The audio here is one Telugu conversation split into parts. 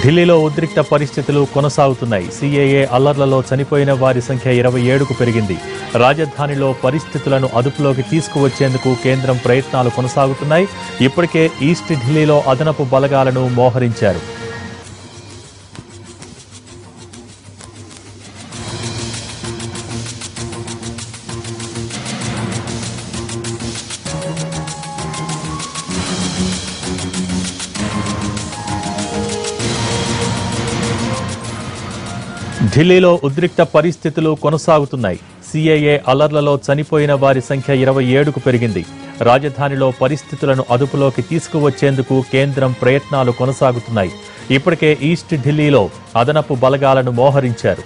ఢిల్లీలో ఉద్రిక్త పరిస్థితులు కొనసాగుతున్నాయి సీఏఏ అల్లర్లలో చనిపోయిన వారి సంఖ్య ఇరవై ఏడుకు పెరిగింది రాజధానిలో పరిస్థితులను అదుపులోకి తీసుకువచ్చేందుకు కేంద్రం ప్రయత్నాలు కొనసాగుతున్నాయి ఇప్పటికే ఈస్ట్ ఢిల్లీలో అదనపు బలగాలను మోహరించారు ఢిల్లీలో ఉద్రిక్త పరిస్థితులు కొనసాగుతున్నాయి సీఏఏ అలర్లలో చనిపోయిన వారి సంఖ్య ఇరవై ఏడుకు పెరిగింది రాజధానిలో పరిస్థితులను అదుపులోకి తీసుకువచ్చేందుకు కేంద్రం ప్రయత్నాలు కొనసాగుతున్నాయి ఇప్పటికే ఈస్ట్ ఢిల్లీలో అదనపు బలగాలను మోహరించారు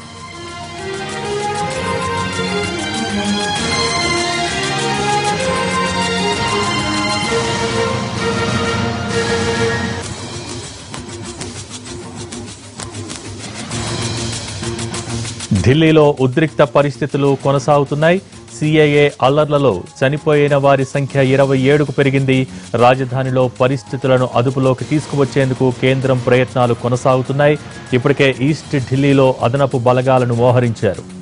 ఢిల్లీలో ఉద్రిక్త పరిస్థితులు కొనసాగుతున్నాయి సీఏఏ అల్లర్లలో చనిపోయిన వారి సంఖ్య ఇరవై ఏడుకు పెరిగింది రాజధానిలో పరిస్థితులను అదుపులోకి తీసుకువచ్చేందుకు కేంద్రం ప్రయత్నాలు కొనసాగుతున్నాయి ఇప్పటికే ఈస్ట్ ఢిల్లీలో అదనపు బలగాలను మోహరించారు